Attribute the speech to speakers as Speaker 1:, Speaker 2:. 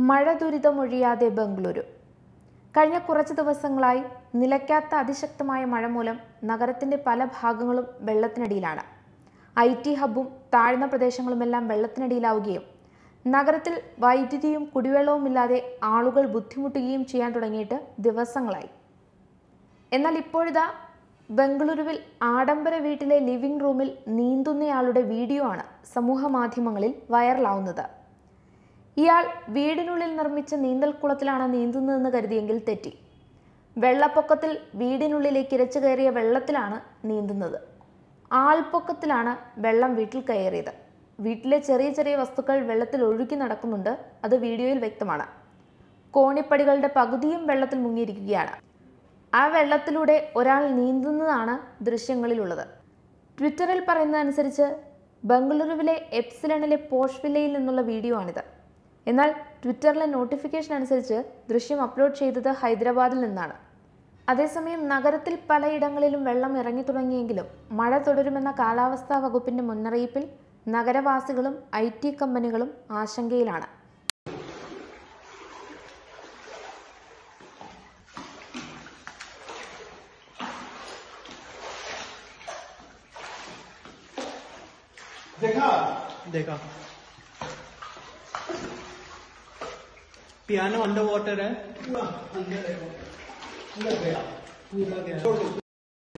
Speaker 1: മഴ ദുരിതമൊഴിയാതെ ബംഗളൂരു കഴിഞ്ഞ കുറച്ച് ദിവസങ്ങളായി നിലയ്ക്കാത്ത അതിശക്തമായ മഴ മൂലം നഗരത്തിന്റെ പല ഭാഗങ്ങളും വെള്ളത്തിനടിയിലാണ് ഐ ടി ഹബ്ബും താഴ്ന്ന പ്രദേശങ്ങളുമെല്ലാം വെള്ളത്തിനടിയിലാവുകയും നഗരത്തിൽ വൈദ്യുതിയും കുടിവെള്ളവും ഇല്ലാതെ ആളുകൾ ബുദ്ധിമുട്ടുകയും ചെയ്യാൻ തുടങ്ങിയിട്ട് ദിവസങ്ങളായി എന്നാൽ ഇപ്പോഴിതാ ബംഗളൂരുവിൽ ആഡംബര വീട്ടിലെ ലിവിംഗ് റൂമിൽ നീന്തുന്നയാളുടെ വീഡിയോ ആണ് സമൂഹ മാധ്യമങ്ങളിൽ വൈറലാവുന്നത് ഇയാൾ വീടിനുള്ളിൽ നിർമ്മിച്ച നീന്തൽക്കുളത്തിലാണ് നീന്തുന്നതെന്ന് കരുതിയെങ്കിൽ തെറ്റി വെള്ളപ്പൊക്കത്തിൽ വീടിനുള്ളിലേക്ക് ഇരച്ചു കയറിയ വെള്ളത്തിലാണ് നീന്തുന്നത് ആൾപ്പൊക്കത്തിലാണ് വെള്ളം വീട്ടിൽ കയറിയത് വീട്ടിലെ ചെറിയ ചെറിയ വസ്തുക്കൾ വെള്ളത്തിൽ ഒഴുകി നടക്കുന്നുണ്ട് അത് വീഡിയോയിൽ വ്യക്തമാണ് കോണിപ്പടികളുടെ പകുതിയും വെള്ളത്തിൽ മുങ്ങിയിരിക്കുകയാണ് ആ വെള്ളത്തിലൂടെ ഒരാൾ നീന്തുന്നതാണ് ദൃശ്യങ്ങളിലുള്ളത് ട്വിറ്ററിൽ പറയുന്നതനുസരിച്ച് ബംഗളൂരുവിലെ എപ്സിലണിലെ പോഷ് വില്ലയിൽ നിന്നുള്ള വീഡിയോ ആണിത് എന്നാൽ ട്വിറ്ററിലെ നോട്ടിഫിക്കേഷൻ അനുസരിച്ച് ദൃശ്യം അപ്ലോഡ് ചെയ്തത് ഹൈദരാബാദിൽ നിന്നാണ് അതേസമയം നഗരത്തിൽ പലയിടങ്ങളിലും വെള്ളം ഇറങ്ങി തുടങ്ങിയെങ്കിലും മഴ തുടരുമെന്ന കാലാവസ്ഥാ വകുപ്പിന്റെ മുന്നറിയിപ്പിൽ നഗരവാസികളും ഐ ടി കമ്പനികളും ആശങ്കയിലാണ്
Speaker 2: देखा
Speaker 3: देखा पियानो अंडर वाटर है
Speaker 2: पूरा अंदर है पूरा गया
Speaker 3: पूरा गया
Speaker 2: छोड़ दो